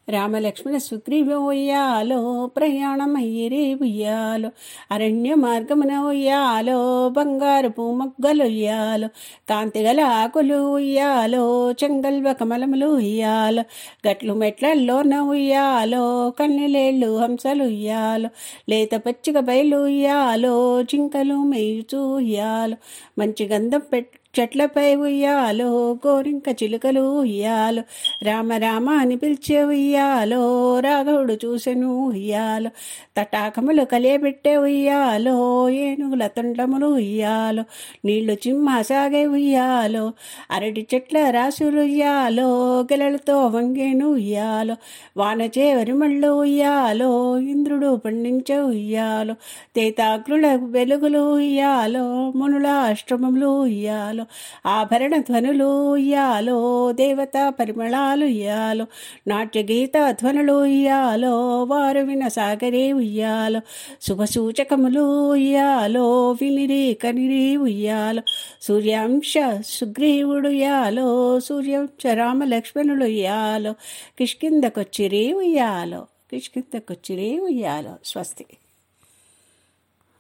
రామలక్ష్మణ సుగ్రీవ ఉయ్యాలో ప్రయాణమయ్యిరి ఉయ్యాలో అరణ్య మార్గమున ఉయ్యాలో బంగారు పూమొగ్గలు ఉయ్యాలో కాంతిగల ఆకులు ఉయ్యాలో చెంగల్వ కమలములు ఉయ్యాలో గట్లు మెట్లల్లోన ఉయ్యాలో కన్నెలేళ్ళు హంసలు ఉయ్యాలో లేత పచ్చిక బయలు ఉయ్యాలో జింకలు మేయుచూ ఉయ్యాలో మంచి గంధం పెట్ చెట్లపై ఉయ్యాలో గోరింక చిలుకలు ఉయ్యాలో రామ రామ అని పిలిచే ఉయ్యాలో రాఘవుడు చూసెను ఉయ్యాలో తటాకములు కలియబెట్టే ఉయ్యాలో ఏనుగుల తొండములు ఉయ్యాలో నీళ్లు చిమ్మ సాగే ఉయ్యాలో అరటి చెట్ల రాసులు ఉయ్యాలో గెలలతో వంగేను ఉయ్యాలో వాన చేవరి మళ్ళు ఉయ్యాలో ఇంద్రుడు పండించే ఉయ్యాలో తేతాగ్రుల వెలుగులు ఉయ్యాలో మునుల అష్టమములు ఉయ్యాలో ఆభరణ ధ్వనులు ఉయ్యాలో దేవతా పరిమళాలు ఉయ్యాలో నాట్య గీత ధ్వనులు ఉయ్యాలో వారు విన సాగరే ఉయ్యాలో శుభ సూచకములు ఉయ్యాలో వినిరి కనిరి ఉయ్యాలో సూర్యాంశ సుగ్రీవుడు ఉయ్యాలో సూర్యాంశ రామ లక్ష్మణులు ఉయ్యాలో కిష్కిందకొచ్చిరి ఉయ్యాలో కిష్కిందకొచ్చిరి ఉయ్యాలో స్వస్తి